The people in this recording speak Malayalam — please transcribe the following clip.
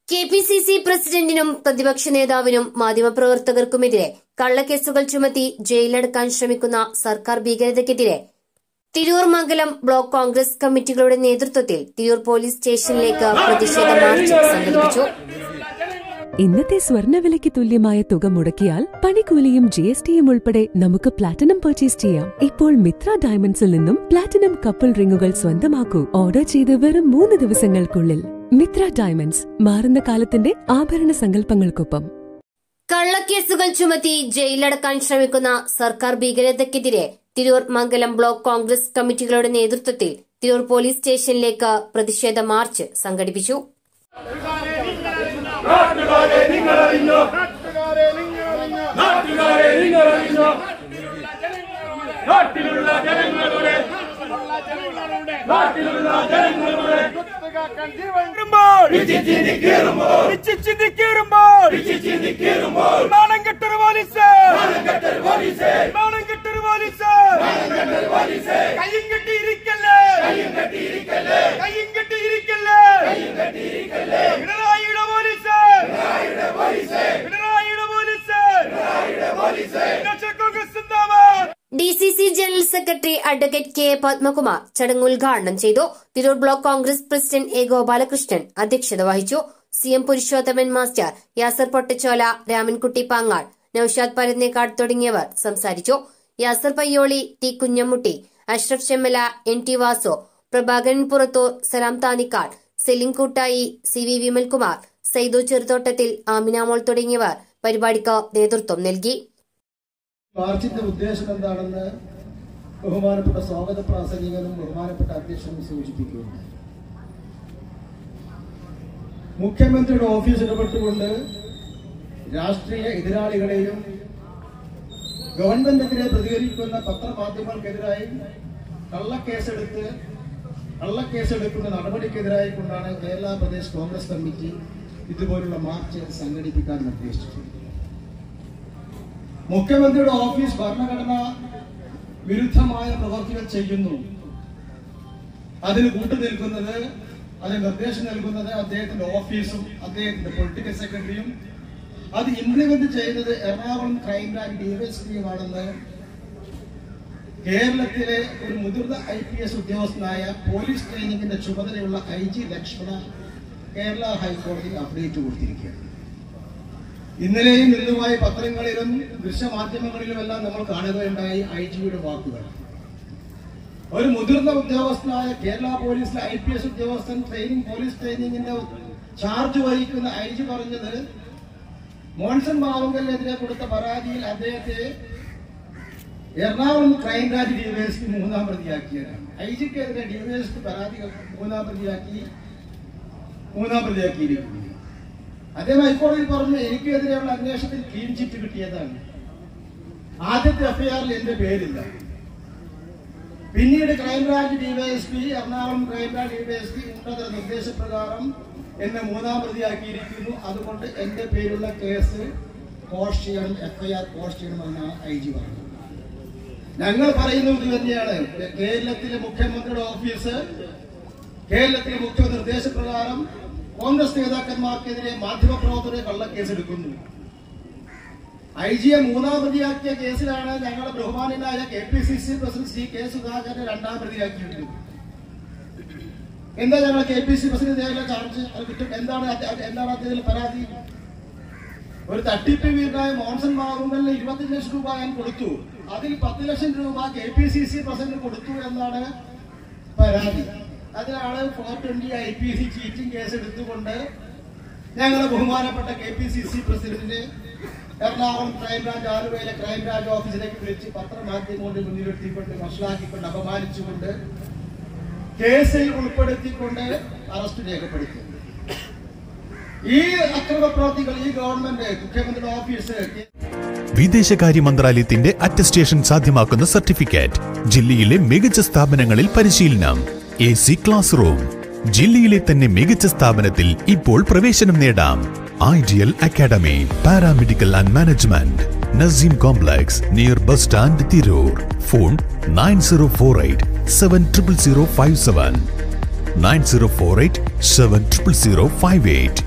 കെ പി സി സി പ്രസിഡന്റിനും പ്രതിപക്ഷ നേതാവിനും മാധ്യമപ്രവർത്തകർക്കുമെതിരെ കള്ളക്കേസുകൾ ചുമത്തി ജയിലടക്കാൻ ശ്രമിക്കുന്ന സർക്കാർ ഭീകരതയ്ക്കെതിരെ തിരൂർ മംഗലം ബ്ലോക്ക് കോൺഗ്രസ് കമ്മിറ്റികളുടെ നേതൃത്വത്തിൽ തിരൂർ പോലീസ് സ്റ്റേഷനിലേക്ക് പ്രതിഷേധ മാർച്ച് സംഘടിപ്പിച്ചു ഇന്നത്തെ സ്വർണ്ണവിലയ്ക്ക് തുല്യമായ തുക മുടക്കിയാൽ പണിക്കൂലിയും ജി എസ് ടിയും ഉൾപ്പെടെ നമുക്ക് പ്ലാറ്റിനം പർച്ചേസ് ചെയ്യാം ഇപ്പോൾ മിത്ര ഡയമണ്ട്സിൽ നിന്നും പ്ലാറ്റിനം കപ്പിൾ റിങ്ങുകൾ സ്വന്തമാക്കൂ ഓർഡർ ചെയ്ത് വെറും മൂന്ന് ദിവസങ്ങൾക്കുള്ളിൽ മിത്ര ഡയമണ്ട്സ് മാറുന്ന കാലത്തിന്റെ ആഭരണ സങ്കല്പങ്ങൾക്കൊപ്പം കള്ളക്കേസുകൾ ചുമത്തി ജയിലടക്കാൻ ശ്രമിക്കുന്ന സർക്കാർ ഭീകരതയ്ക്കെതിരെ തിരൂർ മംഗലം ബ്ലോക്ക് കോൺഗ്രസ് കമ്മിറ്റികളുടെ നേതൃത്വത്തിൽ തിരൂർ പോലീസ് സ്റ്റേഷനിലേക്ക് പ്രതിഷേധ മാർച്ച് സംഘടിപ്പിച്ചു നാട്ടുകാരെ നിങ്ങളറിഞ്ഞോ നാട്ടുകാരെ നിങ്ങളറിഞ്ഞോ നാട്ടിലുള്ള ജനങ്ങളുടെ നാട്ടിലുള്ള ജനങ്ങളുടെ നാണം കെട്ടൊരു പോലീസ് നാണം കെട്ടൊരു പോലീസ് കയ്യും കെട്ടിയിരിക്കല്ലേ കയ്യും കെട്ടിയിരിക്കല്ലേ പിണറായിയുടെ പോലീസ് പിണറായിയുടെ പോലീസ് നാഷണൽ കോൺഗ്രസ് സിന്ദാബാദ് D C C general secretary advocate K Padmakumar ചടങ്ങ് ഉദ്ഘാടനം ചെയ്തു Tirur block Congress president A Gopalakrishnan അധ്യക്ഷത വഹിച്ചു C M Purushothaman master Yasar Pottachola Ramankutty Pangal Noushad Parannekkad തുടങ്ങിയവർ സംസാരിച്ചു Yasar Payyoli T Kunhammutty Ashraf Chemmala N T Vasu Prabhakaran Purathur Salam Thanikkad Salim Koottayi C V Vimalkumar Saidu Cheruthottathil Aminamol തുടങ്ങിയവർ പരിപാടിക്ക് നേതൃത്വം നൽകി മാർച്ചിന്റെ ഉദ്ദേശം എന്താണെന്ന് ബഹുമാനപ്പെട്ട സ്വാഗത പ്രാസംഗികനും ബഹുമാനപ്പെട്ട അധ്യക്ഷനും സൂചിപ്പിക്കുകയുണ്ടായി മുഖ്യമന്ത്രിയുടെ ഓഫീസ് ഇടപെട്ടുകൊണ്ട് രാഷ്ട്രീയ എതിരാളികളെയും ഗവൺമെന്റിനെതിരെ പ്രതികരിക്കുന്ന പത്രമാധ്യമങ്ങൾക്കെതിരായി കള്ളക്കേസെടുത്ത് കള്ളക്കേസെടുക്കുന്ന നടപടിക്കെതിരായി കൊണ്ടാണ് കേരള പ്രദേശ് കോൺഗ്രസ് കമ്മിറ്റി ഇതുപോലുള്ള മാർച്ച് സംഘടിപ്പിക്കാൻ നിർദ്ദേശിച്ചിട്ടുള്ളത് മുഖ്യമന്ത്രിയുടെ ഓഫീസ് ഭരണഘടന വിരുദ്ധമായ പ്രവർത്തികൾ ചെയ്യുന്നു അതിന് കൂട്ടുനിൽക്കുന്നത് അതിന് നിർദ്ദേശം നൽകുന്നത് അദ്ദേഹത്തിന്റെ ഓഫീസും അദ്ദേഹത്തിന്റെ പൊളിറ്റിക്കൽ സെക്രട്ടറിയും അത് ഇംപ്ലിമെന്റ് ചെയ്യുന്നത് എറണാകുളം ക്രൈംബ്രാഞ്ച് ഡിവൈഎസ്പിയുമാണെന്ന് കേരളത്തിലെ ഒരു മുതിർന്ന ഐ പി എസ് ഉദ്യോഗസ്ഥനായ പോലീസ് ട്രെയിനിങ്ങിന്റെ ചുമതലയുള്ള ഐ ജി ലക്ഷ്മണ കേരള ഹൈക്കോടതിയിൽ അപ്ഡേറ്റ് കൊടുത്തിരിക്കുകയാണ് ഇന്നലെയും ഇന്നുമായി പത്രങ്ങളിലും ദൃശ്യമാധ്യമങ്ങളിലുമെല്ലാം നമ്മൾ കാണുകയുണ്ടായി ഐ ജിയുടെ വാക്കുകൾ ഒരു മുതിർന്ന ഉദ്യോഗസ്ഥനായ കേരള പോലീസിലെ ഐ പി എസ് ഉദ്യോഗസ്ഥൻ ട്രെയിനിങ് പോലീസ് ട്രെയിനിങ്ങിന്റെ ചാർജ് വഹിക്കുന്ന ഐ ജി പറഞ്ഞത് മോൺസൺ മാവുങ്കലിനെതിരെ കൊടുത്ത പരാതിയിൽ അദ്ദേഹത്തെ എറണാകുളം ക്രൈംബ്രാഞ്ച് ഡിവൈഎസ്പി മൂന്നാം പ്രതിയാക്കിയതാണ് ഐ ജിക്കെതിരെ ഡിവൈഎസ്പി പരാതി മൂന്നാം പ്രതിയാക്കി മൂന്നാം പ്രതിയാക്കിയിരിക്കുന്നു അദ്ദേഹം ഹൈക്കോടതിയിൽ പറഞ്ഞു എനിക്കെതിരെയുള്ള അന്വേഷണത്തിൽ ക്ലീൻ ചിറ്റ് കിട്ടിയതാണ് ആദ്യത്തെ എഫ്ഐആറിൽ എന്റെ പേരില്ല പിന്നീട് crime branch DYSP Ernakulam crime branch DYSP ഉന്നത നിർദ്ദേശപ്രകാരം എന്നെ മൂന്നാം പ്രതിയാക്കിയിരിക്കുന്നു അതുകൊണ്ട് എന്റെ പേരുള്ള കേസ് കോഷ് ചെയ്യണം എഫ്ഐആർ കോഷ് ചെയ്യണമെന്നാണ് ഐ ജി പറഞ്ഞത് ഞങ്ങൾ പറയുന്നത് ഇത് തന്നെയാണ് കേരളത്തിലെ മുഖ്യമന്ത്രിയുടെ ഓഫീസ് കേരളത്തിലെ മുഖ്യ നിർദ്ദേശപ്രകാരം കോൺഗ്രസ് നേതാക്കന്മാർക്കെതിരെ മാധ്യമപ്രവർത്തകരെ കള്ളക്കേസെടുക്കുന്നു ഐ ജിയെ മൂന്നാം പ്രതിയാക്കിയ കേസിലാണ് ഞങ്ങളുടെ ബഹുമാനായ K P C C president C K സുധാകരനെ രണ്ടാം പ്രതിയാക്കിയിട്ടുള്ളത് എന്താ ഞങ്ങൾ K P C president charge അത് കുറ്റം എന്താണ് അത് എന്താണ് അദ്ദേഹത്തിൽ പരാതി ഒരു തട്ടിപ്പ് വീരനായ മോൺസൺ മാവുങ്കലിന് ഇരുപത്തഞ്ച് ലക്ഷം രൂപ ഞാൻ കൊടുത്തു അതിൽ പത്ത് ലക്ഷം രൂപ K P C C president കൊടുത്തു എന്നാണ് പരാതി അതിനാണ് four twenty I P C cheating case എടുത്തുകൊണ്ട് ഞങ്ങളുടെ ബഹുമാനപ്പെട്ട കെ പി സി സി പ്രസിഡന്റിനെ എറണാകുളം ക്രൈംബ്രാഞ്ച് ആലുവയിലെ ക്രൈംബ്രാഞ്ച് ഓഫീസിലേക്ക് വിളിച്ച് പത്രമാധ്യമങ്ങളുടെ മുന്നിലെത്തിക്കൊണ്ട് വഷളാക്കിക്കൊണ്ട് അപമാനിച്ചുകൊണ്ട് കേസിൽ ഉൾപ്പെടുത്തിക്കൊണ്ട് അറസ്റ്റ് രേഖപ്പെടുത്തി ഈ അക്രമ പ്രവർത്തികൾ ഈ ഗവൺമെന്റ് മുഖ്യമന്ത്രിയുടെ ഓഫീസ് വിദേശകാര്യ മന്ത്രാലയത്തിന്റെ അറ്റസ്റ്റേഷൻ സാധ്യമാക്കുന്ന സർട്ടിഫിക്കറ്റ് ജില്ലയിലെ മികച്ച സ്ഥാപനങ്ങളിൽ പരിശീലനം എ സി ക്ലാസ് റൂം ജില്ലയിലെ തന്നെ മികച്ച സ്ഥാപനത്തിൽ ഇപ്പോൾ പ്രവേശനം നേടാം ideal academy paramedical and management Naseem complex near bus stand Tirur phone nine zero four eight seven triple zero five seven nine zero four eight seven triple zero five eight